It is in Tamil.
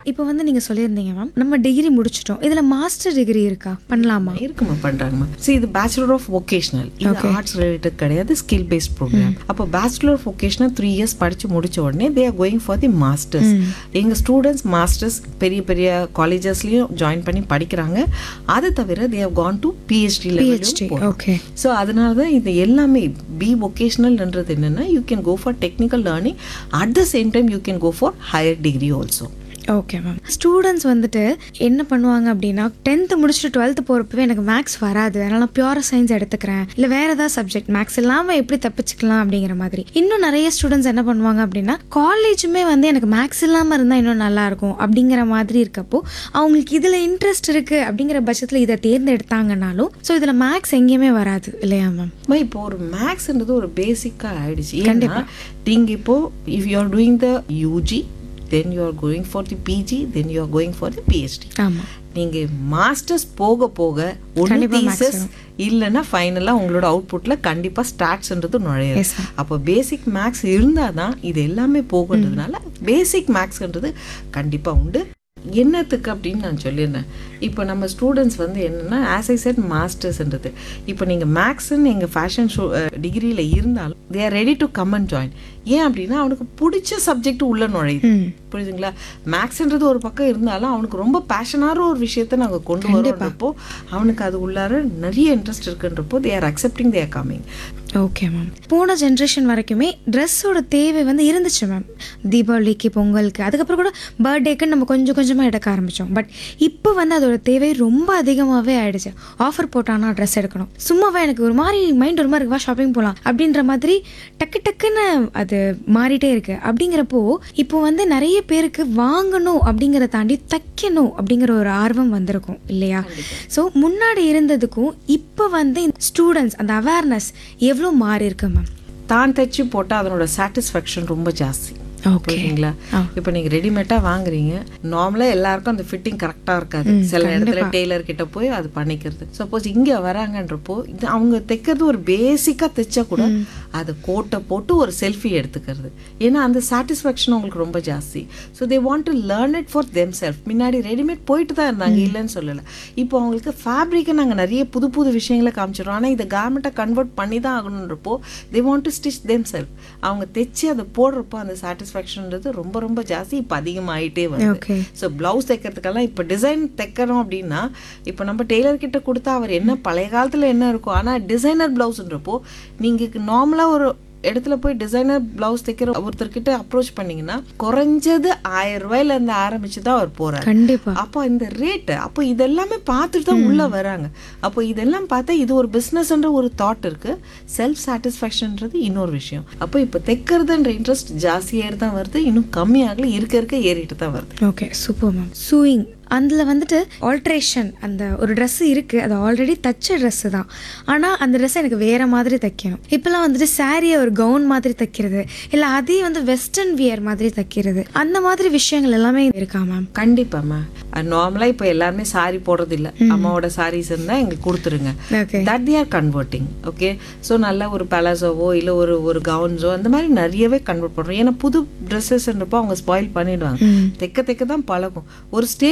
இப்போ வந்து நீங்க சொல்லியிருந்தீங்க மேம் நம்ம டிகிரி முடிச்சிட்டோம் இதுல மாஸ்டர் டிகிரி இருக்கா பண்ணலாமா இருக்குமா பண்றாங்கம்மா see இது பேச்சுலர் ஆஃப் vocational இது ஆர்ட்ஸ் ரிலேட்டட் கிடையாது ஸ்கில் பேஸ்ட் ப்ரோக்ராம் அப்போ bachelor of vocational three years படிச்சு முடிச்ச உடனே they are going for the masters எங்க ஸ்டூடெண்ட்ஸ் மாஸ்டர்ஸ் பெரிய பெரிய காலேஜஸ்லயும் ஜாயின் பண்ணி படிக்கிறாங்க அதை தவிர they have gone to PhD PhD, level okay. So அதனால தான் இது எல்லாமே பி ஒகேஷ்னல்ன்றது என்னன்னா you can go for technical learning at the same time you can go for higher degree also okay ma'am students வந்துட்டு என்ன பண்ணுவாங்க அப்படின்னா டென்த்து முடிச்சுட்டு டுவெல்த்து போகிறப்பவே எனக்கு மேக்ஸ் வராது அதனால நான் பியூர் சயின்ஸ் எடுத்துக்கிறேன் இல்லை வேற ஏதாவது சப்ஜெக்ட் மேக்ஸ் இல்லாமல் எப்படி தப்பிச்சுக்கலாம் அப்படிங்கிற மாதிரி இன்னும் நிறைய ஸ்டூடெண்ட்ஸ் என்ன பண்ணுவாங்க அப்படின்னா காலேஜுமே வந்து எனக்கு மேக்ஸ் இல்லாமல் இருந்தால் இன்னும் நல்லா இருக்கும் அப்படிங்கிற மாதிரி இருக்கப்போ அவங்களுக்கு இதில் இன்ட்ரெஸ்ட் இருக்கு அப்படிங்கிற பட்சத்தில் இதை தேர்ந்தெடுத்தாங்கனாலும் ஸோ இதில் மேக்ஸ் எங்கேயுமே வராது இல்லையா மேம் அம்மா, இப்போ ஒரு மேக்ஸ்ன்றது ஒரு பேசிக்கா ஆயிடுச்சு ஏன்னா நீங்க இப்போ if you are doing the UG then you are going for the PG then you are going for the PhD ஆமாம் நீங்க மாஸ்டர்ஸ் போக போக ஒன்று கண்டிப்பா maths தீசஸ் இல்லைன்னா ஃபைனலாக உங்களோட அவுட்புட்ல கண்டிப்பா ஸ்டாட்ஸ்ன்றது நுழையும் Yes, ma'am. அப்போ பேசிக் மேக்ஸ் இருந்தால் தான் இது எல்லாமே போகுன்றதுனால பேசிக் மேக்ஸ்ன்றது கண்டிப்பா உண்டு என்னத்துக்கு அப்படின்னு நான் சொல்லியிருந்தேன் இப்போ நம்ம ஸ்டூடெண்ட்ஸ் வந்து என்னன்னா ஆஸ் ஐ செட் மாஸ்டர்ஸ்ன்றது இப்போ நீங்கள் மேக்ஸ்ன்னு எங்கள் ஃபேஷன் ஷோ டிகிரியில் இருந்தாலும் they are ready to come and join ஏன் அப்படின்னா அவனுக்கு பிடிச்ச சப்ஜெக்ட் உள்ள நுழையுது ம் புரியுதுங்களா மேக்ஸ்ன்றது ஒரு பக்கம் இருந்தாலும் அவனுக்கு ரொம்ப பேஷனான ஒரு விஷயத்த நாங்கள் கொண்டு வரோன்றப்போ அவனுக்கு அது உள்ளார நிறைய இன்ட்ரெஸ்ட் இருக்குன்றப்போ they are accepting they are coming okay ma'am போன ஜென்ரேஷன் வரைக்குமே ட்ரெஸ்ஸோட தேவை வந்து இருந்துச்சு மேம் தீபாவளிக்கு பொங்கலுக்கு அதுக்கப்புறம் கூட பர்த்டேக்கு நம்ம கொஞ்சம் கொஞ்சமாக எடுக்க ஆரம்பித்தோம் பட் இப்போ வந்து அதோட தேவை ரொம்ப அதிகமாகவே ஆயிடுச்சு ஆஃபர் போட்டானா ட்ரெஸ் எடுக்கணும் சும்மாவே எனக்கு ஒரு மாதிரி மைண்ட் ஒரு மாதிரி இருக்கு, வா ஷாப்பிங் போகலாம் அப்படின்ற மாதிரி டக்கு டக்குன்னு அது மாறிட்டே இருக்கு அப்படிங்கிறப்போ இப்போ வந்து நிறைய பேருக்கு வாங்கணும் அப்படிங்கிறத தாண்டி தைக்கணும் அப்படிங்கிற ஒரு ஆர்வம் வந்திருக்கும் இல்லையா ஸோ முன்னாடி இருந்ததுக்கும் இப்போ வந்து ஸ்டூடெண்ட்ஸ் அந்த அவேர்னஸ் எவ்வளோ மாறி இருக்கு மேம் தான் தைச்சு போட்டால் அதனோட சாட்டிஸ்ஃபேக்ஷன் ரொம்ப ஜாஸ்தி ஓகே புரியுதுங்களா இப்போ நீங்க ரெடிமேடா வாங்குறீங்க நார்மலா எல்லாருக்கும் அந்த ஃபிட்டிங் கரெக்டா இருக்காது சில இடத்துல டெய்லர் கிட்ட போய் அது பண்ணிக்கிறது சப்போஸ் இங்க வராங்கன்றப்போ இது அவங்க தைக்கிறது ஒரு பேசிக்கா தைச்சா கூட அது கோட்டை போட்டு ஒரு செல்ஃபி எடுத்துக்கிறது ஏன்னா அந்த சாட்டிஸ்ஃபேக்ஷன் அவங்களுக்கு ரொம்ப ஜாஸ்தி so they want to learn it for them self முன்னாடி ரெடிமேட் போயிட்டு தான் இருந்தாங்க இல்லைன்னு சொல்லலை இப்போ அவங்களுக்கு ஃபேப்ரிக்கை நாங்கள் நிறைய புது புது விஷயங்களை காமிச்சிடுறோம் ஆனால் இதை கார்மெண்ட்டை கன்வெர்ட் பண்ணி தான் ஆகணுன்றப்போ they want to stitch them self அவங்க தைச்சு அதை போடுறப்போ அந்த சாட்டிஸ்ஃபேக்ஷன்ன்றது ரொம்ப ரொம்ப ஜாஸ்தி இப்போ அதிகமாயிட்டே வருது ஓகே ஸோ ப்ளவுஸ் தைக்கிறதுக்கெல்லாம் இப்போ டிசைன் தைக்கிறோம் அப்படின்னா இப்போ நம்ம டெய்லர் கிட்ட கொடுத்தா அவர் என்ன பழைய காலத்தில் என்ன இருக்கும் ஆனால் டிசைனர் ப்ளவுஸ்ன்றப்போ நீங்கள் நார்மலாக ஒரு இடத்துல போய் டிசைனர் பிளவுஸ் தைக்கிற ஒருத்தர்கிட்ட அப்ரோச் பண்ணீங்கன்னா குறைஞ்சது ஆயிரம் ரூபாயில இருந்து ஆரம்பிச்சு தான் அவர் போறாரு கண்டிப்பா அப்போ இந்த ரேட்டு அப்போ இதெல்லாமே பார்த்துட்டு தான் உள்ள வராங்க அப்போ இதெல்லாம் பார்த்தா இது ஒரு பிஸ்னஸ்ன்ற ஒரு தாட் இருக்கு செல்ஃப் சாட்டிஸ்ஃபேக்ஷன்ன்றது இன்னொரு விஷயம் அப்போ இப்போ தைக்கிறதுன்ற இன்ட்ரெஸ்ட் ஜாஸ்தியாக தான் வருது இன்னும் கம்மியாகல இருக்க இருக்க ஏறிட்டு தான் வருது ஓகே சூப்பர் மேம் சூயிங் அதில் வந்துட்டு ஆல்ட்ரேஷன் அந்த ஒரு Dress இருக்குது அது ஆல்ரெடி தச்ச ட்ரெஸ்ஸு தான் ஆனால் அந்த ட்ரெஸ் எனக்கு வேறு மாதிரி தைக்கணும் இப்போல்லாம் வந்துட்டு சாரியை ஒரு கவுன் மாதிரி தைக்கிறது இல்லை அதே வந்து வெஸ்டர்ன் வியர் மாதிரி தைக்கிறது அந்த மாதிரி விஷயங்கள் எல்லாமே இருக்கா மேம் கண்டிப்பாம்மா நார்மலாக இப்போ எல்லாருமே சாரி போடுறது இல்ல அம்மாவோட சாரீஸ் இருந்தால் எங்களுக்கு கொடுத்துருங்க okay that they are converting okay so நல்ல ஒரு பலாசோவோ இல்லை ஒரு ஒரு கவுன்ஸோ அந்த மாதிரி நிறையவே கன்வெர்ட் பண்ணுறோம் ஏன்னா புது ட்ரெஸ்ஸஸ்ன்றப்போ அவங்க ஸ்பாயில் பண்ணிடுவாங்க தைக்க தைக்க தான் பழகும் ஒரு ஸ்டேஜ்